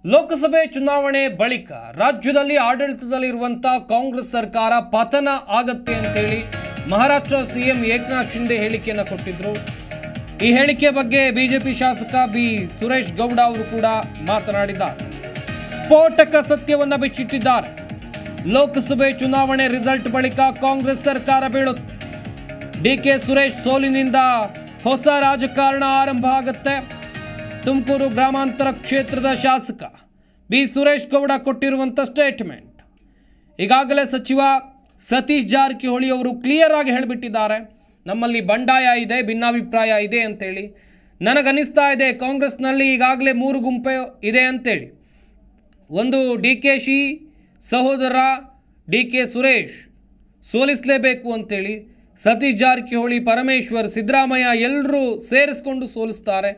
ಲೋಕಸಭೆ ಚುನಾವಣೆ ಬಳಿಕ ರಾಜ್ಯದಲ್ಲಿ ಆಡಳಿತದಲ್ಲಿರುವಂಥ ಕಾಂಗ್ರೆಸ್ ಸರ್ಕಾರ ಪತನ ಆಗತ್ತೆ ಅಂತೇಳಿ ಮಹಾರಾಷ್ಟ್ರ ಸಿಎಂ ಏಕನಾಥ್ ಶಿಂದೆ ಹೇಳಿಕೆಯನ್ನು ಕೊಟ್ಟಿದ್ರು ಈ ಹೇಳಿಕೆ ಬಗ್ಗೆ ಬಿಜೆಪಿ ಶಾಸಕ ಬಿ ಸುರೇಶ್ ಗೌಡ ಅವರು ಕೂಡ ಮಾತನಾಡಿದ್ದಾರೆ ಸ್ಫೋಟಕ ಸತ್ಯವನ್ನ ಬಿಚ್ಚಿಟ್ಟಿದ್ದಾರೆ ಲೋಕಸಭೆ ಚುನಾವಣೆ ರಿಸಲ್ಟ್ ಬಳಿಕ ಕಾಂಗ್ರೆಸ್ ಸರ್ಕಾರ ಬೀಳುತ್ತೆ ಡಿಕೆ ಸುರೇಶ್ ಸೋಲಿನಿಂದ ಹೊಸ ರಾಜಕಾರಣ ಆರಂಭ ಆಗುತ್ತೆ ತುಮಕೂರು ಗ್ರಾಮಾಂತರ ಕ್ಷೇತ್ರದ ಶಾಸಕ ಬಿ ಸುರೇಶ್ ಗೌಡ ಕೊಟ್ಟಿರುವಂಥ ಸ್ಟೇಟ್ಮೆಂಟ್ ಈಗಾಗಲೇ ಸಚಿವ ಸತೀಶ್ ಜಾರಕಿಹೊಳಿ ಅವರು ಕ್ಲಿಯರ್ ಆಗಿ ಹೇಳಿಬಿಟ್ಟಿದ್ದಾರೆ ನಮ್ಮಲ್ಲಿ ಬಂಡಾಯ ಇದೆ ಭಿನ್ನಾಭಿಪ್ರಾಯ ಇದೆ ಅಂತೇಳಿ ನನಗನ್ನಿಸ್ತಾ ಇದೆ ಕಾಂಗ್ರೆಸ್ನಲ್ಲಿ ಈಗಾಗಲೇ ಮೂರು ಗುಂಪು ಇದೆ ಅಂತೇಳಿ ಒಂದು ಡಿ ಕೆ ಶಿ ಸಹೋದರ ಡಿ ಕೆ ಸುರೇಶ್ ಸೋಲಿಸಲೇಬೇಕು ಅಂತೇಳಿ ಸತೀಶ್ ಜಾರಕಿಹೊಳಿ ಪರಮೇಶ್ವರ್ ಸಿದ್ದರಾಮಯ್ಯ ಎಲ್ಲರೂ ಸೇರಿಸ್ಕೊಂಡು ಸೋಲಿಸ್ತಾರೆ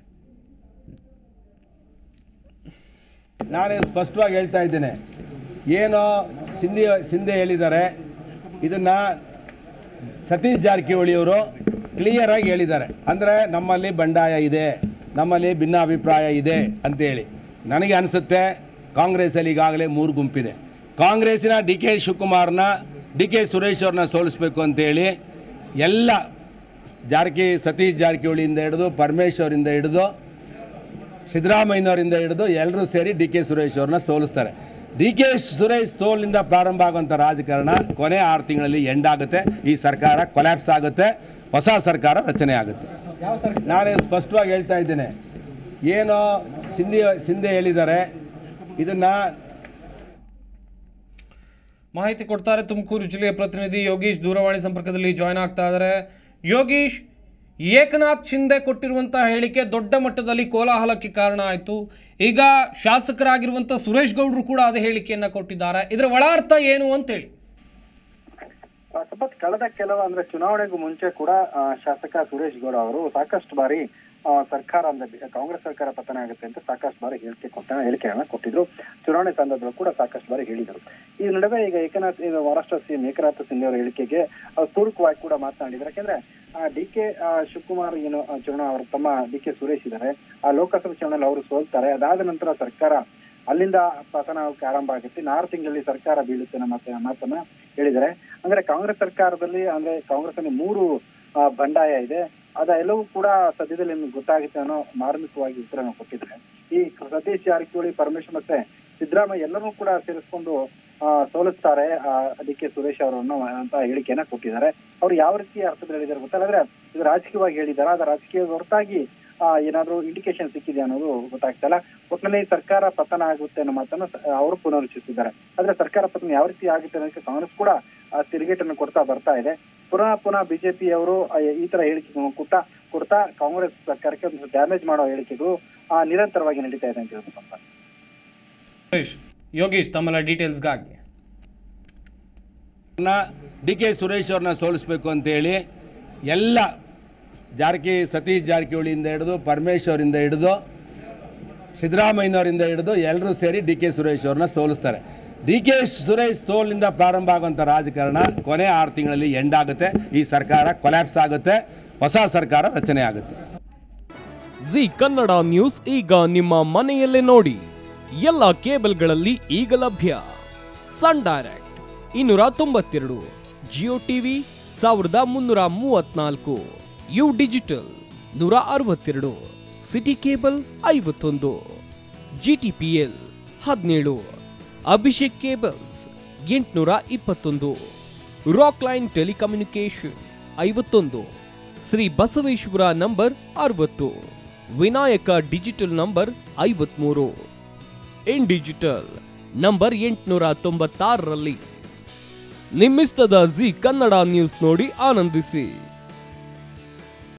ನಾನು ಸ್ಪಷ್ಟವಾಗಿ ಹೇಳ್ತಾ ಇದ್ದೇನೆ ಏನೋ ಸಿಂಧಿ ಸಿಂಧೆ ಹೇಳಿದ್ದಾರೆ ಇದನ್ನು ಸತೀಶ್ ಜಾರಕಿಹೊಳಿಯವರು ಕ್ಲಿಯರ್ ಆಗಿ ಹೇಳಿದ್ದಾರೆ ಅಂದರೆ ನಮ್ಮಲ್ಲಿ ಬಂಡಾಯ ಇದೆ ನಮ್ಮಲ್ಲಿ ಭಿನ್ನಾಭಿಪ್ರಾಯ ಇದೆ ಅಂತೇಳಿ ನನಗೆ ಅನಿಸುತ್ತೆ ಕಾಂಗ್ರೆಸ್ಸಲ್ಲಿ ಈಗಾಗಲೇ ಮೂರು ಗುಂಪಿದೆ ಕಾಂಗ್ರೆಸ್ಸಿನ ಡಿ ಕೆ ಶಿವಕುಮಾರ್ನ ಡಿ ಕೆ ಸುರೇಶ್ ಅವ್ರನ್ನ ಸೋಲಿಸಬೇಕು ಅಂತೇಳಿ ಎಲ್ಲ ಜಾರಕಿ ಸತೀಶ್ ಜಾರಕಿಹೊಳಿಯಿಂದ ಹಿಡಿದು ಪರಮೇಶ್ವರಿಂದ ಹಿಡಿದು ಸಿದ್ದರಾಮಯ್ಯನವರಿಂದ ಹಿಡಿದು ಎಲ್ಲರೂ ಸೇರಿ ಡಿ ಕೆ ಸುರೇಶ್ ಅವ್ರನ್ನ ಸೋಲಿಸ್ತಾರೆ ಡಿ ಕೆ ಸುರೇಶ್ ಸೋಲಿನಿಂದ ಪ್ರಾರಂಭ ಆಗುವಂಥ ರಾಜಕಾರಣ ಕೊನೆ ಆರು ತಿಂಗಳಲ್ಲಿ ಎಂಡ್ ಆಗುತ್ತೆ ಈ ಸರ್ಕಾರ ಕೊಲ್ಯಾಪ್ಸ್ ಆಗುತ್ತೆ ಹೊಸ ಸರ್ಕಾರ ರಚನೆ ಆಗುತ್ತೆ ನಾನು ಸ್ಪಷ್ಟವಾಗಿ ಹೇಳ್ತಾ ಇದ್ದೇನೆ ಏನೋ ಸಿಂಧಿ ಸಿಂಧೆ ಹೇಳಿದ್ದಾರೆ ಇದನ್ನು ಮಾಹಿತಿ ಕೊಡ್ತಾರೆ ತುಮಕೂರು ಜಿಲ್ಲೆಯ ಪ್ರತಿನಿಧಿ ಯೋಗೀಶ್ ದೂರವಾಣಿ ಸಂಪರ್ಕದಲ್ಲಿ ಜಾಯ್ನ್ ಆಗ್ತಾ ಇದ್ದಾರೆ ಯೋಗೀಶ್ ಏಕನಾಥ್ ಶಿಂದೆ ಕೊಟ್ಟಿರುವಂತಹ ಹೇಳಿಕೆ ದೊಡ್ಡ ಮಟ್ಟದಲ್ಲಿ ಕೋಲಾಹಲಕ್ಕೆ ಕಾರಣ ಆಯಿತು ಈಗ ಶಾಸಕರಾಗಿರುವಂಥ ಸುರೇಶ್ ಗೌಡ್ರು ಕೂಡ ಅದೇ ಹೇಳಿಕೆಯನ್ನ ಕೊಟ್ಟಿದ್ದಾರೆ ಇದರ ಒಳಾರ್ಥ ಏನು ಅಂತೇಳಿ ಆ, ಸಪತ್ ಕಳೆದ ಕೆಲವು ಅಂದ್ರೆ ಚುನಾವಣೆಗೂ ಮುಂಚೆ ಕೂಡ ಆ, ಶಾಸಕ ಸುರೇಶ್ ಗೌಡ ಅವರು ಸಾಕಷ್ಟು ಬಾರಿ ಆ, ಸರ್ಕಾರ ಅಂದ್ರೆ ಬಿ- ಕಾಂಗ್ರೆಸ್ ಸರ್ಕಾರ ಪತನ ಆಗುತ್ತೆ ಅಂತ ಸಾಕಷ್ಟು ಬಾರಿ ಹೇಳಿಕೆ ಕೊಟ್ಟ ಹೇಳಿಕೆಯನ್ನ ಕೊಟ್ಟಿದ್ರು ಚುನಾವಣೆ ಸಂದರ್ಭದಲ್ಲೂ ಕೂಡ ಸಾಕಷ್ಟು ಬಾರಿ ಹೇಳಿದರು ಈ ನಡುವೆ ಈಗ ಏಕನಾಥ್ ಇದು ಮಹಾರಾಷ್ಟ್ರ ಸಿಎಂ ಏಕನಾಥ್ ಶಿಂದೆ ಅವರ ಹೇಳಿಕೆಗೆ ಅವ್ರು ಪೂರಕವಾಗಿ ಕೂಡ ಮಾತನಾಡಿದ್ರು ಯಾಕೆಂದ್ರೆ ಡಿ ಕೆ ಶಿವಕುಮಾರ್ ಏನು ಆ, ಚುನಾವಣಾ ಅವರು ತಮ್ಮ ಡಿ ಕೆ ಸುರೇಶ್ ಇದ್ದಾರೆ ಆ ಲೋಕಸಭೆ ಚುನಾವಣೆಯಲ್ಲಿ ಅವರು ಸೋಲ್ತಾರೆ ಅದಾದ ನಂತರ ಸರ್ಕಾರ ಅಲ್ಲಿಂದ ಪತನ ಆಗಕ್ಕೆ ಆರಂಭ ಆಗುತ್ತೆ ಇನ್ನು ಆರು ತಿಂಗಳಲ್ಲಿ ಸರ್ಕಾರ ಬೀಳುತ್ತೆ ಅನ್ನೋ ಮಾತ ಮಾತನ್ನ ಹೇಳಿದ್ದಾರೆ ಅಂದ್ರೆ ಕಾಂಗ್ರೆಸ್ ಸರ್ಕಾರದಲ್ಲಿ ಅಂದ್ರೆ ಕಾಂಗ್ರೆಸ್ ಅಲ್ಲಿ ಮೂರು ಆ, ಬಂಡಾಯ ಇದೆ ಅದೆಲ್ಲವೂ ಕೂಡ ಸದ್ಯದಲ್ಲಿ ನಿಮ್ಗೆ ಗೊತ್ತಾಗುತ್ತೆ ಅನ್ನೋ ಮಾರ್ಮಿಕವಾಗಿ ಉತ್ತರನ ಕೊಟ್ಟಿದ್ದಾರೆ ಈ ಸತೀಶ್ ಜಾರಕಿಹೊಳಿ ಪರಮೇಶ್ವರ್ ಮತ್ತೆ ಸಿದ್ದರಾಮಯ್ಯ ಎಲ್ಲರೂ ಕೂಡ ಸೇರಿಸ್ಕೊಂಡು ಆ, ಸೋಲಿಸ್ತಾರೆ ಡಿ ಕೆ ಸುರೇಶ್ ಅವರನ್ನು ಅಂತ ಹೇಳಿಕೆಯನ್ನ ಕೊಟ್ಟಿದ್ದಾರೆ ಅವ್ರು ಯಾವ ರೀತಿ ಅರ್ಥದಲ್ಲಿ ಹೇಳಿದ್ದಾರೆ ಗೊತ್ತಲ್ಲ ಅಂದ್ರೆ ಇದು ರಾಜಕೀಯವಾಗಿ ಹೇಳಿದ್ದಾರೆ ಅದ ರಾಜಕೀಯ ಹೊರತಾಗಿ ಆ, ಏನಾದ್ರೂ ಇಂಡಿಕೇಶನ್ ಸಿಕ್ಕಿದೆ ಅನ್ನೋದು ಗೊತ್ತಾಗ್ತಾ ಇಲ್ಲ ಒಟ್ಟಿನಲ್ಲಿ ಸರ್ಕಾರ ಪತನ ಆಗುತ್ತೆ ಅನ್ನೋ ಮಾತನ್ನ ಸ- ಅವರು ಪುನರುಚ್ಚರಿಸಿದ್ದಾರೆ ಆದ್ರೆ ಸರ್ಕಾರ ಪತನ ಯಾವ ರೀತಿ ಆಗುತ್ತೆ ಅನ್ನೋದಕ್ಕೆ ಕಾಂಗ್ರೆಸ್ ಕೂಡ ಆ, ತಿರುಗೇಟನ್ನು ಕೊಡ್ತಾ ಬರ್ತಾ ಇದೆ ಪುನಃ ಪುನಃ ಬಿಜೆಪಿ ಅವರು ಈ ತರ ಹೇಳಿಕೆ ಕೊಡ್ತಾ ಕೊಡ್ತಾ ಕಾಂಗ್ರೆಸ್ ಸರ್ಕಾರಕ್ಕೆ ಒಂದು ಡ್ಯಾಮೇಜ್ ಮಾಡೋ ಹೇಳಿಕೆಗಳು ಆ, ನಿರಂತರವಾಗಿ ನಡೀತಾ ಇದೆ ಅಂತ ಹೇಳ್ಬೇಕಪ್ಪ ಸುರೇಶ್ ಯೋಗೀಶ್ ತಮ್ಮೆಲ್ಲ ಡೀಟೇಲ್ಸ್ಗಾಗಿ ಡಿ ಕೆ ಸುರೇಶ್ ಅವ್ರನ್ನ ಸೋಲಿಸಬೇಕು ಅಂತೇಳಿ ಎಲ್ಲ ಜಾರಕಿ ಸತೀಶ್ ಜಾರಕಿಹೊಳಿಯಿಂದ ಹಿಡಿದು ಪರಮೇಶ್ವರಿಂದ ಹಿಡಿದು ಸಿದ್ದರಾಮಯ್ಯನವರಿಂದ ಹಿಡಿದು ಎಲ್ಲರೂ ಸೇರಿ ಡಿ ಕೆ ಸುರೇಶ್ ಅವ್ರನ್ನ ಸೋಲಿಸ್ತಾರೆ ಡಿ ಕೆ ಸುರೇಶ್ ಸೋಲಿನಿಂದ ಪ್ರಾರಂಭ ಆಗುವಂಥ ರಾಜಕಾರಣ ಕೊನೆ ಆರು ತಿಂಗಳಲ್ಲಿ ಎಂಡ್ ಆಗುತ್ತೆ ಈ ಸರ್ಕಾರ ಕೊಲ್ಯಾಪ್ಸ್ ಆಗುತ್ತೆ ಹೊಸ ಸರ್ಕಾರ ರಚನೆ ಆಗುತ್ತೆ ಜಿ ಕನ್ನಡ ನ್ಯೂಸ್ ಈಗ ನಿಮ್ಮ ಮನೆಯಲ್ಲೇ ನೋಡಿ ಎಲ್ಲ ಕೇಬಲ್ಗಳಲ್ಲಿ ಈಗ ಲಭ್ಯ ಸನ್ ಡೈರೆಕ್ಟ್ ಇನ್ನೂರ ತೊಂಬತ್ತೆರಡು ಜಿಯೋ ಟಿವಿ ಸಾವಿರದ ಮುನ್ನೂರ ಮೂವತ್ನಾಲ್ಕು ಯು ಡಿಜಿಟಲ್ ನೂರ ಅರವತ್ತೆರಡು ಸಿಟಿ ಕೇಬಲ್ ಐವತ್ತೊಂದು ಜಿಟಿಪಿಎಲ್ ಹದಿನೇಳು ಅಭಿಷೇಕ್ ಕೇಬಲ್ಸ್ ಎಂಟುನೂರ ಇಪ್ಪತ್ತೊಂದು ರಾಕ್ ಲೈನ್ ಟೆಲಿಕಮ್ಯುನಿಕೇಶನ್ ಐವತ್ತೊಂದು ಶ್ರೀ ಬಸವೇಶ್ವರ ನಂಬರ್ ಅರವತ್ತು ವಿನಾಯಕ ಡಿಜಿಟಲ್ ನಂಬರ್ ಐವತ್ಮೂರು ಇನ್ ಡಿಜಿಟಲ್ ನಂಬರ್ ಎಂಟುನೂರ ತೊಂಬತ್ತಾರರಲ್ಲಿ ನಿಮ್ಮಿಸ್ತದ ಜಿ ಕನ್ನಡ ನ್ಯೂಸ್ ನೋಡಿ ಆನಂದಿಸಿ